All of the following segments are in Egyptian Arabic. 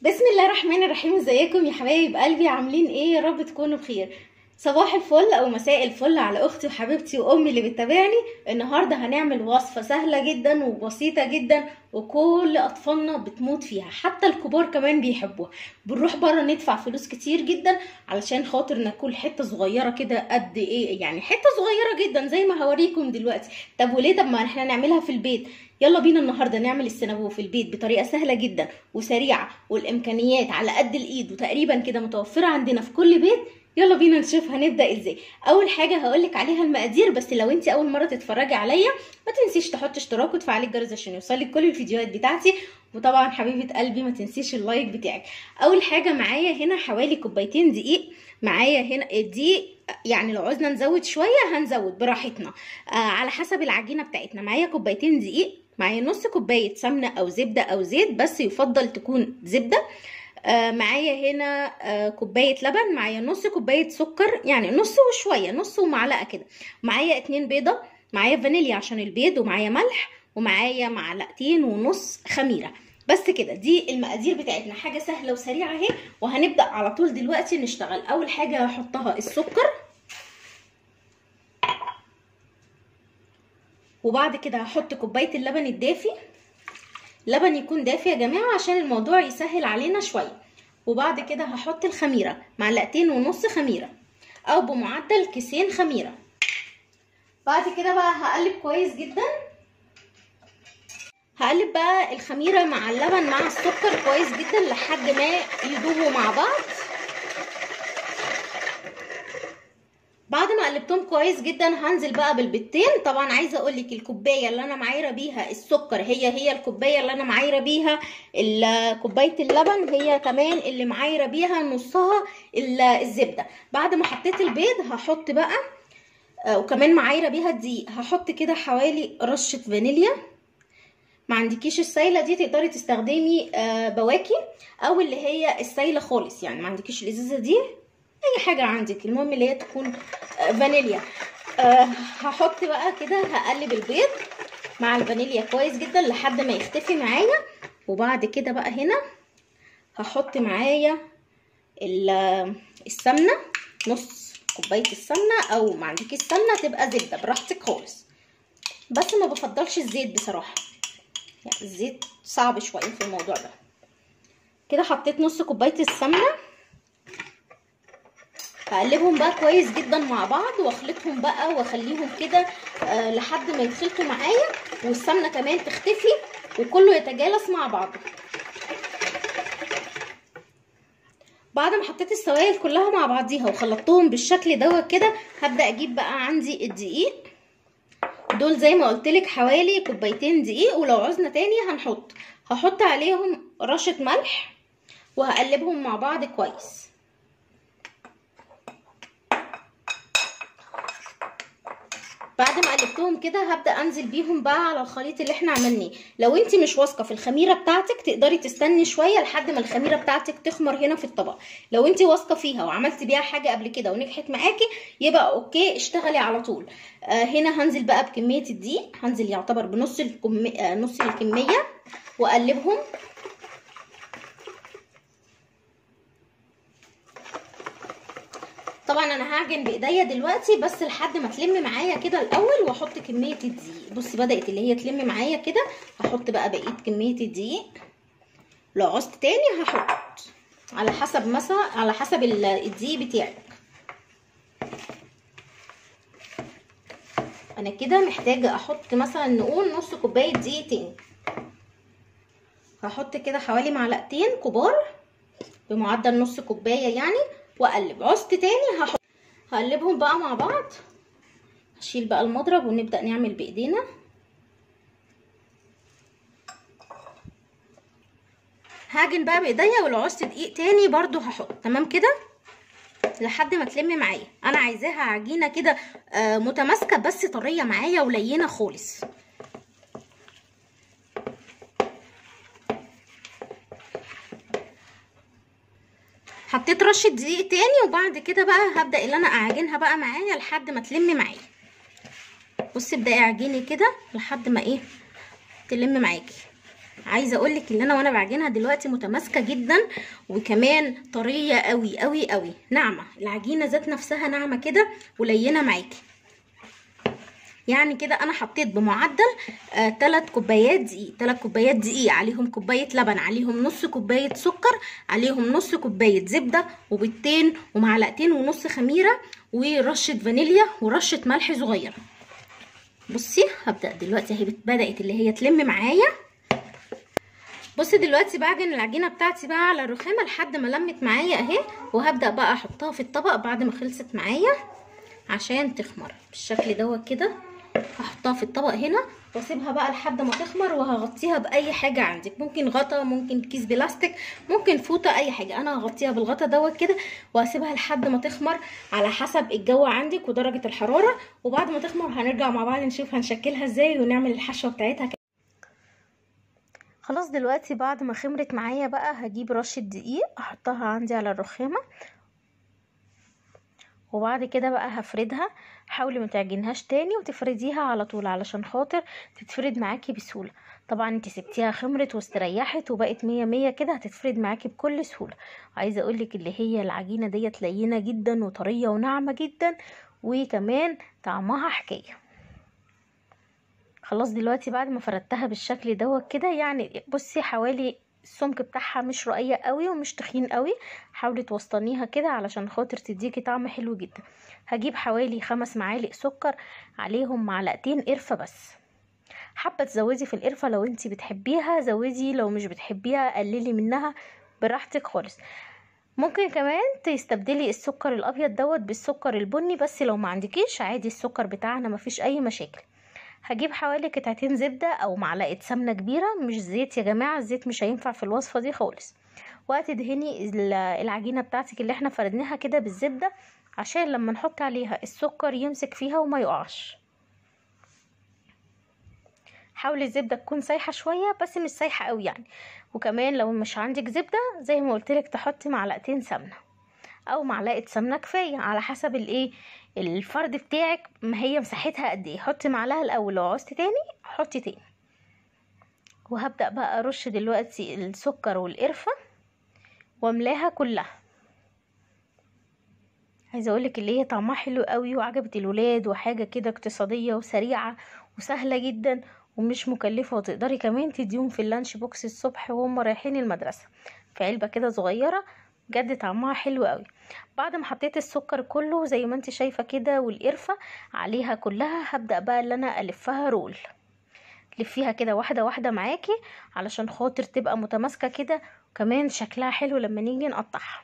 بسم الله الرحمن الرحيم ازيكم يا حبايب قلبي عاملين ايه يا رب تكونوا بخير صباح الفل او مساء الفل على اختي وحبيبتي وامي اللي بتتابعني النهارده هنعمل وصفه سهله جدا وبسيطه جدا وكل اطفالنا بتموت فيها حتى الكبار كمان بيحبوها بنروح بره ندفع فلوس كتير جدا علشان خاطر ناكل حته صغيره كده قد ايه يعني حته صغيره جدا زي ما هوريكم دلوقتي طب وليه طب ما احنا نعملها في البيت يلا بينا النهارده نعمل السينابو في البيت بطريقه سهله جدا وسريعه والامكانيات على قد الايد وتقريبا كده متوفره عندنا في كل بيت يلا بينا نشوف هنبدا ازاي اول حاجه هقولك عليها المقادير بس لو انت اول مره تتفرجي عليا ما تنسيش تحطي اشتراك وتفعلي الجرس عشان يوصلك كل الفيديوهات بتاعتي وطبعا حبيبه قلبي ما تنسيش اللايك بتاعك اول حاجه معايا هنا حوالي كوبايتين دقيق معايا هنا الدقيق يعني لو عاوزنا نزود شويه هنزود براحتنا آه على حسب العجينه بتاعتنا معايا كوبايتين دقيق معايا نص كوبايه سمنه او زبده او زيت بس يفضل تكون زبده آه معايا هنا آه كوبايه لبن معايا نص كوبايه سكر يعني نص وشويه نص ومعلقه كده معايا اتنين بيضه معايا فانيليا عشان البيض ومعايا ملح ومعايا معلقتين ونص خميره بس كده دي المقادير بتاعتنا حاجه سهله وسريعه اهي وهنبدا على طول دلوقتي نشتغل اول حاجه هحطها السكر وبعد كده هحط كوبايه اللبن الدافي لبن يكون دافي يا جماعه عشان الموضوع يسهل علينا شويه وبعد كده هحط الخميره معلقتين ونص خميره او بمعدل كيسين خميره بعد كده بقى هقلب كويس جدا هقلب بقى الخميره مع اللبن مع السكر كويس جدا لحد ما يدوبوا مع بعض بعد ما قلبتهم كويس جدا هنزل بقى بالبيضتين طبعا عايزه اقول لك الكوبايه اللي انا معايره بيها السكر هي هي الكوبايه اللي انا معايره بيها كوبايه اللبن هي كمان اللي معايره بيها نصها الزبده بعد ما حطيت البيض هحط بقى وكمان معايره بيها الدقيق هحط كده حوالي رشه فانيليا ما عندكيش السايله دي تقدري تستخدمي بواكي او اللي هي السايله خالص يعني ما عندكيش الازازه دي اي حاجه عندك المهم اللي هي تكون فانيليا أه هحط بقى كده هقلب البيض مع الفانيليا كويس جدا لحد ما يختفي معايا وبعد كده بقى هنا هحط معايا السمنه نص كوبايه السمنه او ما عندكيش سمنه تبقى زبده براحتك خالص بس ما بفضلش الزيت بصراحه يعني الزيت صعب شويه في الموضوع ده كده حطيت نص كوبايه السمنه هقلبهم بقى كويس جدا مع بعض واخلطهم بقى واخليهم كده آه لحد ما يتخلطوا معايا والسمنه كمان تختفي وكله يتجانس مع بعضه بعد ما حطيت السوائل كلها مع بعضيها وخلطتهم بالشكل دوت كده هبدا اجيب بقى عندي الدقيق دول زي ما قلت لك حوالي كوبايتين دقيق ولو عوزنا تاني هنحط هحط عليهم رشه ملح وهقلبهم مع بعض كويس بعد ما قلبتهم كده هبدا انزل بيهم بقى على الخليط اللي احنا عملناه لو انت مش واثقه في الخميره بتاعتك تقدري تستني شويه لحد ما الخميره بتاعتك تخمر هنا في الطبق لو انت واثقه فيها وعملتي بيها حاجه قبل كده ونجحت معاكي يبقى اوكي اشتغلي على طول آه هنا هنزل بقى بكميه الدقيق هنزل يعتبر بنص الكم... آه نص الكميه واقلبهم طبعا انا هعجن بايديا دلوقتي بس لحد ما تلم معايا كده الاول واحط كميه الدقيق بصي بدات اللي هي تلم معايا كده هحط بقى بقيه كميه الدقيق لو عوزت تاني هحط على حسب مثلا على حسب الدقيق بتاعك انا كده محتاجه احط مثلا نقول نص كوبايه دقيق تاني هحط كده حوالي معلقتين كبار بمعدل نص كوبايه يعني واقلب عوزت تاني هحط هقلبهم بقى مع بعض هشيل بقى المضرب ونبدا نعمل بايدينا هاجن بقى بايديا ولو عوزت دقيق تاني برضو هحط تمام كده لحد ما تلم معايا انا عايزاها عجينه كده آه متماسكه بس طريه معايا ولينه خالص حطيت رشه دقيق تاني وبعد كده بقى هبدا اللي انا اعجنها بقى معايا لحد ما تلم معايا بصي ابداي اعجني كده لحد ما ايه تلم معاكي عايزه اقول لك ان انا وانا بعجنها دلوقتي متماسكه جدا وكمان طريه قوي قوي قوي ناعمه العجينه ذات نفسها ناعمه كده ولينه معاكي يعني كده انا حطيت بمعدل آه 3 كوبايات دقيق 3 كوبايات دقيق عليهم كوبايه لبن عليهم نص كوبايه سكر عليهم نص كوبايه زبده وبيضتين ومعلقتين ونص خميره ورشه فانيليا ورشه ملح صغيره بصي هبدا دلوقتي اهي بدات اللي هي تلم معايا بصي دلوقتي بعجن العجينه بتاعتي بقى على الرخامه لحد ما لمت معايا اهي وهبدا بقى احطها في الطبق بعد ما خلصت معايا عشان تخمر بالشكل دوت كده هحطها في الطبق هنا واسيبها بقى لحد ما تخمر وهغطيها باي حاجه عندك ممكن غطا ممكن كيس بلاستيك ممكن فوطه اي حاجه انا هغطيها بالغطا دوت كده وهسيبها لحد ما تخمر على حسب الجو عندك ودرجه الحراره وبعد ما تخمر هنرجع مع بعض نشوف هنشكلها ازاي ونعمل الحشوه بتاعتها خلاص دلوقتي بعد ما خمرت معايا بقى هجيب رشه دقيق احطها عندي على الرخامه وبعد كده بقى هفردها حاولي ما تعجنهاش تاني وتفرديها على طول علشان خاطر تتفرد معاكي بسهوله طبعا انت سبتيها خمرت واستريحت وبقت مية مية كده هتتفرد معاكي بكل سهوله عايزه اقولك اللي هي العجينه ديت لينه جدا وطريه وناعمه جدا وكمان طعمها حكايه خلاص دلوقتي بعد ما فردتها بالشكل دوت كده يعني بصي حوالي السمك بتاعها مش رقيق قوي ومش تخين قوي حاولي توسطنيها كده علشان خاطر تديكي طعم حلو جدا هجيب حوالي خمس معالق سكر عليهم معلقتين قرفة بس حابة تزودي في القرفة لو انتي بتحبيها زودي لو مش بتحبيها قللي منها براحتك خالص ممكن كمان تستبدلي السكر الابيض دوت بالسكر البني بس لو ما عندكيش عادي السكر بتاعنا مفيش اي مشاكل هجيب حوالي قطعتين زبدة او معلقة سمنة كبيرة مش زيت يا جماعة الزيت مش هينفع في الوصفة دي خالص وهتدهني العجينة بتاعتك اللي احنا فردناها كده بالزبدة عشان لما نحط عليها السكر يمسك فيها وما يقعش حاولي الزبدة تكون سايحة شوية بس مش سايحة قوي يعني وكمان لو مش عندك زبدة زي ما قلتلك تحطي معلقتين سمنة او معلقه سمنه كفايه على حسب الايه الفرد بتاعك ما هي مساحتها قد ايه حطي معلقه الاول لو عوزتي تاني حطي تاني وهبدا بقى ارش دلوقتي السكر والقرفه واملاها كلها عايزه اقولك اللي هي طعمها حلو قوي وعجبت الولاد وحاجه كده اقتصاديه وسريعه وسهله جدا ومش مكلفه وتقدري كمان تديهم في اللانش بوكس الصبح وهم رايحين المدرسه في علبه كده صغيره بجد طعمها حلو قوي بعد ما حطيت السكر كله زي ما انت شايفه كده والقرفه عليها كلها هبدا بقى اللي انا الفها رول لفيها كده واحده واحده معاكي علشان خاطر تبقى متماسكه كده وكمان شكلها حلو لما نيجي نقطعها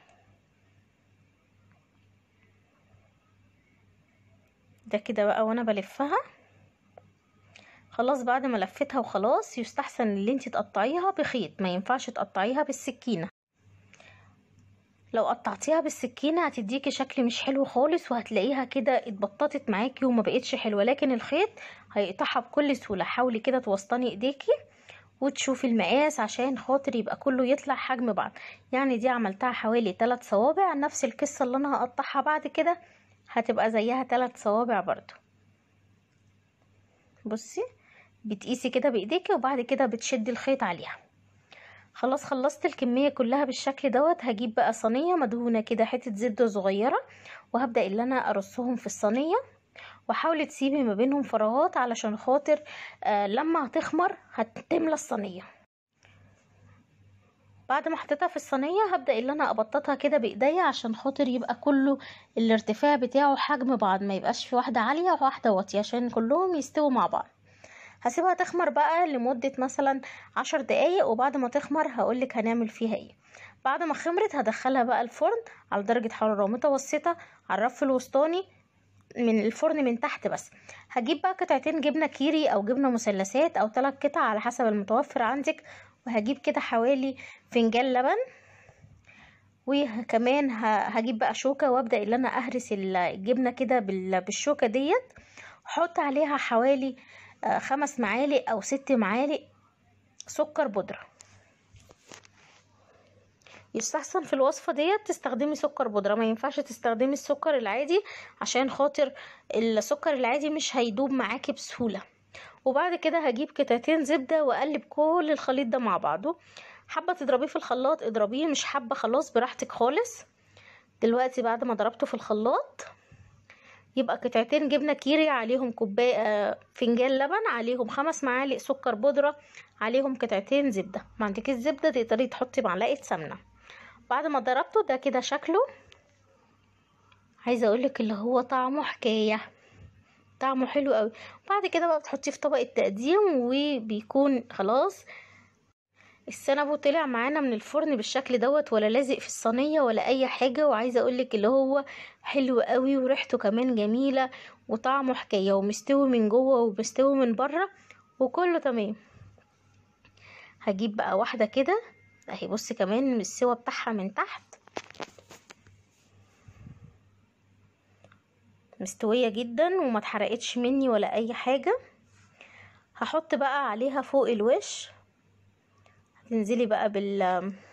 ده كده بقى وانا بلفها خلاص بعد ما لفتها وخلاص يستحسن اللي انت تقطعيها بخيط ما ينفعش تقطعيها بالسكينه لو قطعتيها بالسكينة هتديكي شكل مش حلو خالص وهتلاقيها كده اتبططت معاكي وما بقتش حلوة لكن الخيط هيقطعها بكل سهولة حاولي كده توسطني ايديكي وتشوفي المقاس عشان خاطر يبقى كله يطلع حجم بعض يعني دي عملتها حوالي 3 صوابع نفس القصة اللي انا هقطعها بعد كده هتبقى زيها 3 صوابع برضو بصي بتقيسي كده بايديكي وبعد كده بتشدي الخيط عليها خلاص خلصت الكمية كلها بالشكل دوت هجيب بقى صينية مدهونة كده حتة زبدة صغيرة وهبدأ اللي انا ارصهم في الصينية وحاولي تسيبي ما بينهم فراغات علشان خاطر آه لما هتخمر هتملى الصينية بعد ما حطيتها في الصينية هبدأ اللي انا ابططها كده بايديا عشان خاطر يبقى كله الارتفاع بتاعه حجم بعض ما يبقاش في واحدة عالية وواحدة واطية عشان كلهم يستووا مع بعض هسيبها تخمر بقى لمدة مثلا عشر دقايق وبعد ما تخمر هقولك هنعمل فيها ايه بعد ما خمرت هدخلها بقى الفرن على درجة حرارة متوسطة على الرف الوسطاني من الفرن من تحت بس هجيب بقى قطعتين جبنة كيري او جبنة مثلثات او ثلاث قطع على حسب المتوفر عندك وهجيب كده حوالي فنجان لبن وكمان هجيب بقى شوكة وابدأ ان انا اهرس الجبنة كده بالشوكة ديت احط عليها حوالي خمس معالق او ست معالق سكر بودرة يستحسن في الوصفة ديت تستخدمي سكر بودرة ما ينفعش تستخدمي السكر العادي عشان خاطر السكر العادي مش هيدوب معاكي بسهولة وبعد كده هجيب قطعتين زبده واقلب كل الخليط ده مع بعضه حابه تضربيه في الخلاط اضربيه مش حابه خلاص براحتك خالص دلوقتي بعد ما ضربته في الخلاط يبقى قطعتين جبنه كيري عليهم كوبايه فنجان لبن عليهم خمس معالق سكر بودره عليهم قطعتين زبده ما عندكيش زبده تقدري تحطي معلقه سمنه بعد ما ضربته ده كده شكله عايزه اقولك اللي هو طعمه حكايه طعمه حلو قوي بعد كده بقى بتحطيه في طبق التقديم وبيكون خلاص السنبو طلع معانا من الفرن بالشكل دوت ولا لازق في الصينيه ولا اي حاجه وعايزه اقولك اللي هو حلو قوي وريحته كمان جميله وطعمه حكايه ومستوي من جوه ومستوي من بره وكله تمام هجيب بقى واحده كده اهي بصي كمان السوا بتاعها من تحت مستويه جدا وما اتحرقتش مني ولا اي حاجه هحط بقى عليها فوق الوش هتنزلي بقى بال